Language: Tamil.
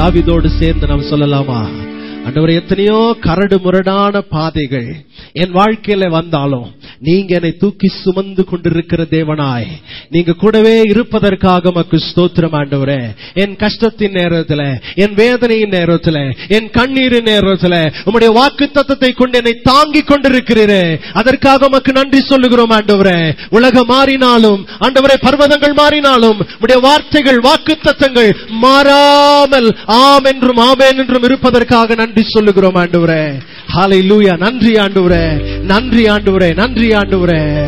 தாவிதோடு சேர்ந்து நாம் சொல்லலாமா ஆண்டவரே எத்தனையோ கரடு முரடான பாதைகள் என் வாழ்க்கையில வந்தாலும் நீங்க என்னை தூக்கி சுமந்து கொண்டிருக்கிற தேவனாய் நீங்க கூடவே இருப்பதற்காக மக்கு ஸ்தோத்திரம் ஆண்டவரே என் கஷ்டத்தின் நேரத்துல என் வேதனையின் நேரத்துல என் கண்ணீரின் நேரத்துல உம்முடைய வாக்கு தத்தத்தை கொண்டு என்னை தாங்கிக் கொண்டிருக்கிறீரே அதற்காக உமக்கு நன்றி சொல்லுகிறோம் ஆண்டவரே உலகம் மாறினாலும் ஆண்டவரே பர்வதங்கள் மாறினாலும் உம்முடைய வார்த்தைகள் வாக்கு தத்தங்கள் மாறாமல் ஆம் என்றும் ஆமேன் என்றும் இருப்பதற்காக நன்றி சொல்லுகிறோம் ஆண்டவரே ஹalleluya நன்றி ஆண்டவரே நன்றி ஆண்டவரே நன்றி ஆண்டவரே